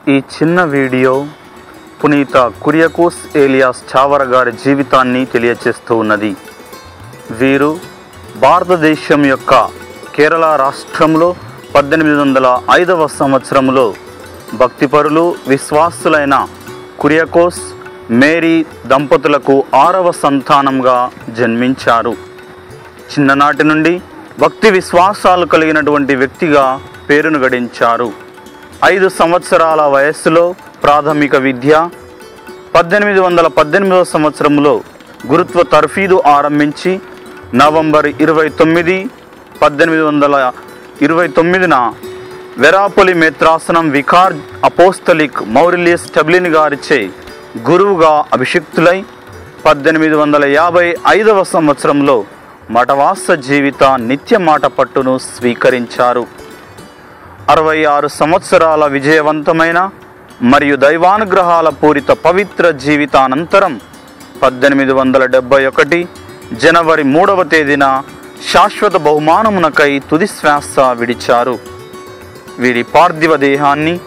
ఈ చిన్న వీడియో పునీత కురియకోస్ ఏలియాస్ చావర గారి జీవితాన్ని తెలియచేస్తూ ఉన్నది వీరు భారతదేశం యొక్క కేరళ రాష్ట్రంలో పద్దెనిమిది వందల ఐదవ సంవత్సరంలో భక్తిపరులు విశ్వాసులైన కురియకోస్ మేరీ దంపతులకు ఆరవ సంతానంగా జన్మించారు చిన్ననాటి నుండి భక్తి విశ్వాసాలు కలిగినటువంటి వ్యక్తిగా పేరును గడించారు ఐదు సంవత్సరాల వయస్సులో ప్రాథమిక విద్య పద్దెనిమిది వందల పద్దెనిమిదవ సంవత్సరంలో గురుత్వ తర్ఫీదు ఆరంభించి నవంబర్ ఇరవై తొమ్మిది పద్దెనిమిది వందల ఇరవై తొమ్మిదిన వెరాపొలి మేత్రాసనం వికార్ అపోస్తలిక్ మౌరిలియస్ టబ్లిన్ గారిచే గురువుగా అభిషిక్తులై పద్దెనిమిది వందల యాభై ఐదవ సంవత్సరంలో మఠవాస జీవిత నిత్య మాట పట్టును స్వీకరించారు అరవై ఆరు సంవత్సరాల విజయవంతమైన మరియు దైవానుగ్రహాల పూరిత పవిత్ర జీవితానంతరం పద్దెనిమిది వందల డెబ్బై ఒకటి జనవరి మూడవ తేదీన శాశ్వత బహుమానమునకై తుది శ్వాస విడిచారు వీరి పార్థివ దేహాన్ని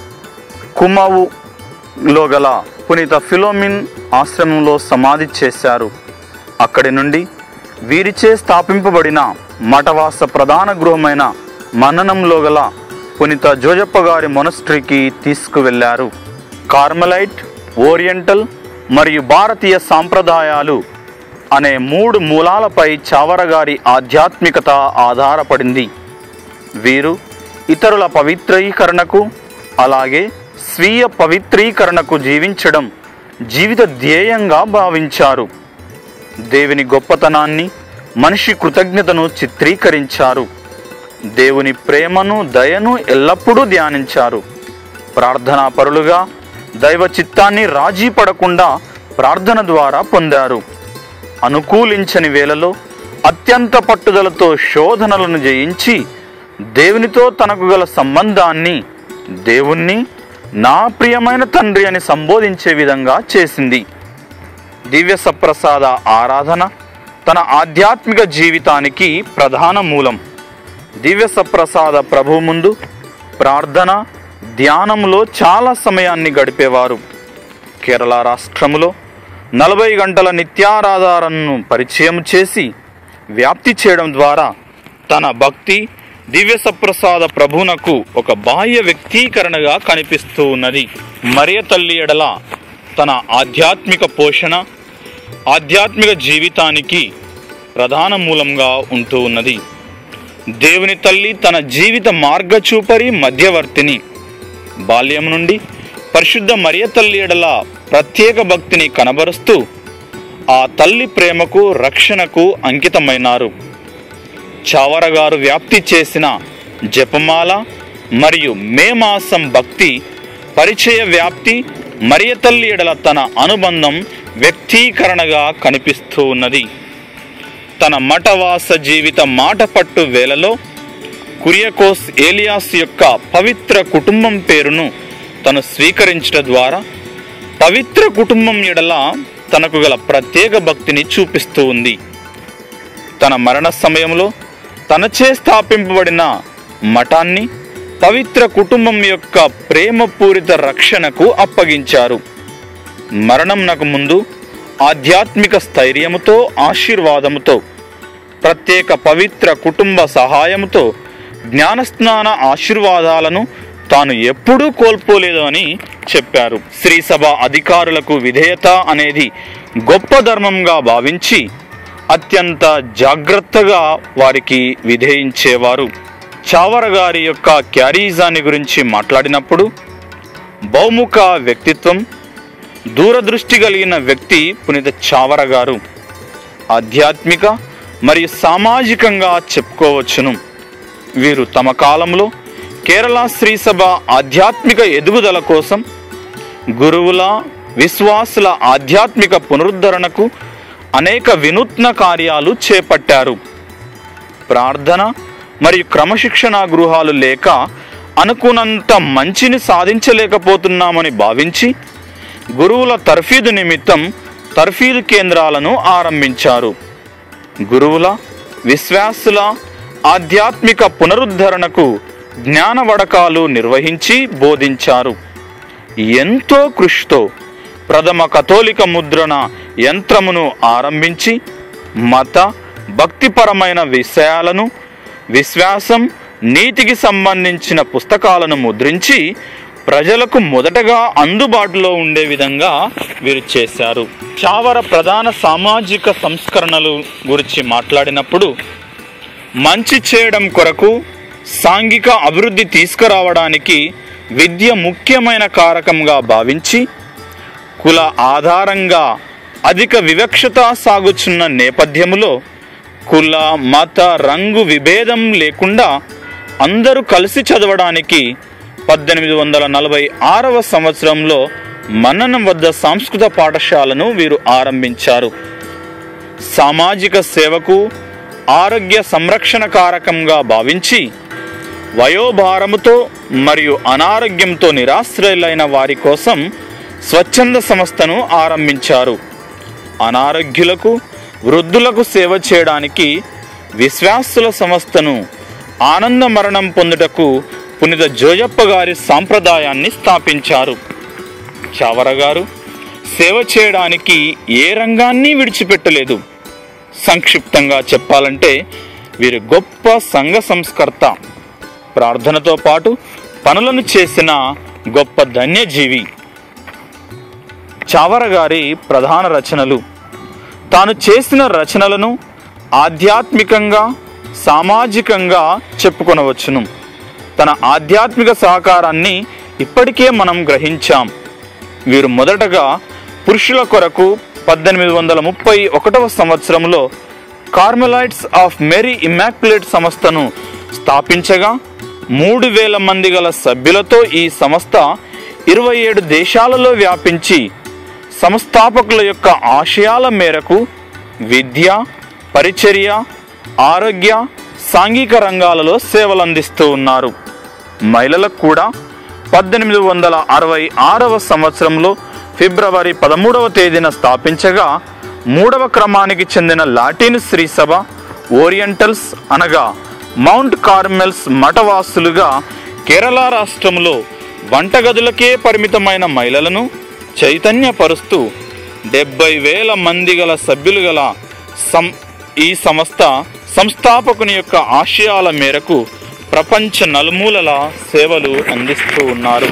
కుమావులో గల పునీత ఫిలోమిన్ ఆశ్రమంలో సమాధి చేశారు అక్కడి నుండి వీరిచే స్థాపింపబడిన మఠవాస ప్రధాన గృహమైన మన్ననంలో గల పునీత జోజప్ప గారి మొనస్ట్రీకి తీసుకువెళ్లారు కార్మలైట్ ఓరియంటల్ మరియు భారతీయ సాంప్రదాయాలు అనే మూడు మూలాలపై చావర గారి ఆధ్యాత్మికత ఆధారపడింది వీరు ఇతరుల పవిత్రీకరణకు అలాగే స్వీయ పవిత్రీకరణకు జీవించడం జీవిత ధ్యేయంగా భావించారు దేవుని గొప్పతనాన్ని మనిషి కృతజ్ఞతను చిత్రీకరించారు దేవుని ప్రేమను దయను ఎల్లప్పుడూ ధ్యానించారు ప్రార్థనా పరులుగా దైవ చిత్తాన్ని రాజీ పడకుండా ప్రార్థన ద్వారా పొందారు అనుకూలించని వేళలో అత్యంత పట్టుదలతో శోధనలను జయించి దేవునితో తనకు గల సంబంధాన్ని దేవుణ్ణి నా ప్రియమైన తండ్రి అని సంబోధించే విధంగా చేసింది దివ్య సప్రసాద ఆరాధన తన ఆధ్యాత్మిక జీవితానికి ప్రధాన మూలం దివ్య సప్రసాద ప్రభు ముందు ప్రార్థన ధ్యానంలో చాలా సమయాన్ని గడిపేవారు కేరళ రాష్ట్రములో నలభై గంటల నిత్యారాధారణను పరిచయం చేసి వ్యాప్తి చేయడం ద్వారా తన భక్తి దివ్య సప్రసాద ప్రభునకు ఒక బాహ్య వ్యక్తీకరణగా కనిపిస్తూ ఉన్నది మరియ తల్లి ఎడల తన ఆధ్యాత్మిక పోషణ ఆధ్యాత్మిక జీవితానికి ప్రధాన మూలంగా ఉంటూ ఉన్నది దేవుని తల్లి తన జీవిత మార్గచూపరి మధ్యవర్తిని బాల్యం నుండి పరిశుద్ధ మరియ తల్లి ఎడల ప్రత్యేక భక్తిని కనబరుస్తూ ఆ తల్లి ప్రేమకు రక్షణకు అంకితమైనారు చావరగారు వ్యాప్తి చేసిన జపమాల మరియు మే మాసం భక్తి పరిచయ వ్యాప్తి మరియ తల్లి ఎడల తన అనుబంధం వ్యక్తీకరణగా కనిపిస్తూ ఉన్నది తన మఠవాస జీవిత మాట పట్టు వేళలో కురియకోస్ ఏలియాస్ యొక్క పవిత్ర కుటుంబం పేరును తను స్వీకరించడం ద్వారా పవిత్ర కుటుంబం ఎడల తనకు గల ప్రత్యేక భక్తిని చూపిస్తూ ఉంది తన మరణ సమయంలో తనచే స్థాపింపబడిన మఠాన్ని పవిత్ర కుటుంబం యొక్క ప్రేమపూరిత రక్షణకు అప్పగించారు మరణం నాకు ముందు ఆధ్యాత్మిక స్థైర్యముతో ఆశీర్వాదముతో ప్రత్యేక పవిత్ర కుటుంబ సహాయముతో జ్ఞానస్నాన ఆశీర్వాదాలను తాను ఎప్పుడూ కోల్పోలేదు అని చెప్పారు శ్రీ సభ అధికారులకు విధేయత అనేది గొప్ప ధర్మంగా భావించి అత్యంత జాగ్రత్తగా వారికి విధేయించేవారు చావర గారి యొక్క క్యారీజాని గురించి మాట్లాడినప్పుడు బహుముఖ వ్యక్తిత్వం దూరదృష్టి కలిగిన వ్యక్తి పునీత చావర గారు ఆధ్యాత్మిక మరియు సామాజికంగా చెప్పుకోవచ్చును వీరు తమ కాలంలో కేరళ శ్రీ సభ ఆధ్యాత్మిక ఎదుగుదల కోసం గురువుల విశ్వాసుల ఆధ్యాత్మిక పునరుద్ధరణకు అనేక వినూత్న కార్యాలు చేపట్టారు ప్రార్థన మరియు క్రమశిక్షణా గృహాలు లేక అనుకున్నంత మంచిని సాధించలేకపోతున్నామని భావించి గురువుల తర్ఫీదు నిమిత్తం తర్ఫీదు కేంద్రాలను ఆరంభించారు గురువుల విశ్వాసుల ఆధ్యాత్మిక పునరుద్ధరణకు జ్ఞాన వడకాలు నిర్వహించి బోధించారు ఎంతో కృషితో ప్రథమ కథోలిక ముద్రణ యంత్రమును ఆరంభించి మత భక్తిపరమైన విషయాలను విశ్వాసం నీతికి సంబంధించిన పుస్తకాలను ముద్రించి ప్రజలకు మొదటగా అందుబాటులో ఉండే విధంగా వీరు చేశారు చావర ప్రధాన సామాజిక సంస్కరణలు గురించి మాట్లాడినప్పుడు మంచి చేయడం కొరకు సాంఘిక అభివృద్ధి తీసుకురావడానికి విద్య ముఖ్యమైన కారకంగా భావించి కుల ఆధారంగా అధిక వివక్షత సాగుచున్న నేపథ్యములో కుల మత రంగు విభేదం లేకుండా అందరూ కలిసి చదవడానికి పద్దెనిమిది వందల నలభై ఆరవ సంవత్సరంలో మన్ననం వద్ద సంస్కృత పాఠశాలను వీరు ఆరంభించారు సామాజిక సేవకు ఆరోగ్య సంరక్షణ కారకంగా భావించి వయోభారముతో మరియు అనారోగ్యంతో నిరాశ్రయులైన వారి కోసం స్వచ్ఛంద సంస్థను ఆరంభించారు అనారోగ్యులకు వృద్ధులకు సేవ చేయడానికి విశ్వాసుల సంస్థను ఆనంద మరణం పొందుటకు పునిత జోజప్ప గారి సాంప్రదాయాన్ని స్థాపించారు చావర గారు సేవ చేయడానికి ఏ రంగాన్ని విడిచిపెట్టలేదు సంక్షిప్తంగా చెప్పాలంటే వీరు గొప్ప సంఘ సంస్కర్త ప్రార్థనతో పాటు పనులను చేసిన గొప్ప ధన్యజీవి చావర గారి ప్రధాన రచనలు తాను చేసిన రచనలను ఆధ్యాత్మికంగా సామాజికంగా చెప్పుకొనవచ్చును తన ఆధ్యాత్మిక సహకారాన్ని ఇప్పటికే మనం గ్రహించాం వీరు మొదటగా పురుషుల కొరకు పద్దెనిమిది వందల ముప్పై ఒకటవ సంవత్సరంలో కార్మెలైట్స్ ఆఫ్ మేరీ ఇమాక్యులేట్ సంస్థను స్థాపించగా మూడు వేల మంది గల సభ్యులతో ఈ సంస్థ ఇరవై ఏడు దేశాలలో వ్యాపించి సంస్థాపకుల యొక్క ఆశయాల మేరకు విద్య పరిచర్య ఆరోగ్య సాంఘిక రంగాలలో సేవలు అందిస్తూ ఉన్నారు మహిళలకు కూడా పద్దెనిమిది వందల అరవై ఆరవ సంవత్సరంలో ఫిబ్రవరి పదమూడవ తేదీన స్థాపించగా మూడవ క్రమానికి చెందిన లాటిన్ శ్రీ సభ ఓరియంటల్స్ అనగా మౌంట్ కార్మెల్స్ మఠవాసులుగా కేరళ రాష్ట్రంలో వంటగదులకే పరిమితమైన మహిళలను చైతన్యపరుస్తూ డెబ్బై వేల మంది గల సభ్యులు గల సం ఈ సంస్థ సంస్థాపకుని యొక్క ఆశయాల మేరకు ప్రపంచ నలుమూలల సేవలు అందిస్తూ ఉన్నారు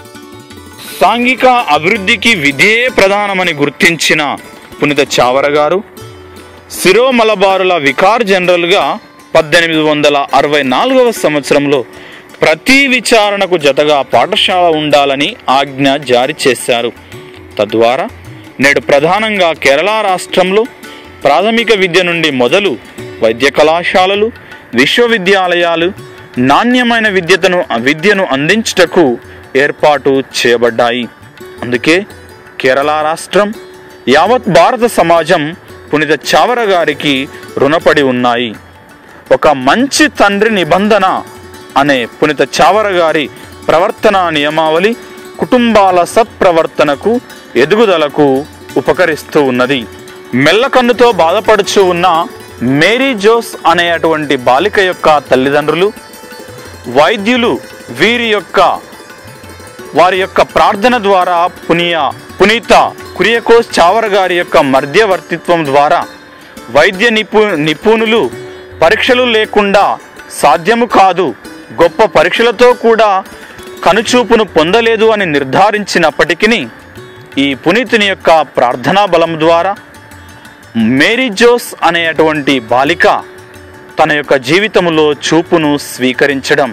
సాంఘిక అభివృద్ధికి విధే ప్రధానమని గుర్తించిన పునిత చావర గారు సిరో మలబారుల వికార్ జనరల్గా పద్దెనిమిది వందల అరవై నాలుగవ సంవత్సరంలో ప్రతి విచారణకు జతగా పాఠశాల ఉండాలని ఆజ్ఞ జారీ చేశారు తద్వారా నేడు ప్రధానంగా కేరళ రాష్ట్రంలో ప్రాథమిక విద్య నుండి మొదలు వైద్య కళాశాలలు విశ్వవిద్యాలయాలు నాణ్యమైన విద్యతను విద్యను అందించుటకు ఏర్పాటు చేయబడ్డాయి అందుకే కేరళ రాష్ట్రం యావత్ భారత సమాజం పునిత చావర గారికి రుణపడి ఉన్నాయి ఒక మంచి తండ్రి నిబంధన అనే పునిత చావర గారి ప్రవర్తన నియమావళి కుటుంబాల సత్ప్రవర్తనకు ఎదుగుదలకు ఉపకరిస్తూ ఉన్నది మెల్లకన్నుతో బాధపడుచు ఉన్న మేరీ జోస్ అనే అటువంటి బాలిక యొక్క తల్లిదండ్రులు వైద్యులు వీరి యొక్క వారి యొక్క ప్రార్థన ద్వారా పునీయ పునీత కురియకోస్ చావర్ గారి యొక్క మధ్యవర్తిత్వం ద్వారా వైద్య నిపు నిపుణులు పరీక్షలు లేకుండా సాధ్యము కాదు గొప్ప పరీక్షలతో కూడా కనుచూపును పొందలేదు అని నిర్ధారించినప్పటికీ ఈ పునీతుని యొక్క ప్రార్థనా బలం ద్వారా మేరీ జోస్ అనేటువంటి బాలిక తన యొక్క జీవితంలో చూపును స్వీకరించడం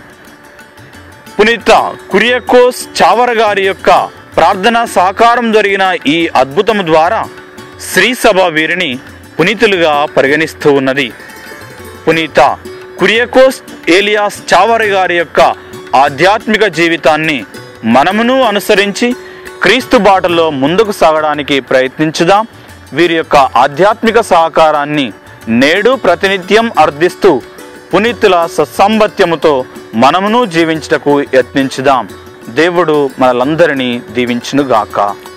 పునీత కురియకోస్ చావర గారి యొక్క ప్రార్థనా సాకారం జరిగిన ఈ అద్భుతం ద్వారా శ్రీ సభ వీరిని పునీతులుగా పరిగణిస్తూ ఉన్నది పునీత కురియకోస్ ఏలియాస్ చావర గారి యొక్క ఆధ్యాత్మిక జీవితాన్ని మనమును అనుసరించి క్రీస్తు బాటలో ముందుకు సాగడానికి ప్రయత్నించుదాం వీరి యొక్క ఆధ్యాత్మిక సహకారాన్ని నేడు ప్రతినిత్యం అర్థిస్తూ పునీతుల సత్సాంబత్యముతో మనమును జీవించుటకు యత్నించుదాం దేవుడు మనలందరినీ దీవించునుగాక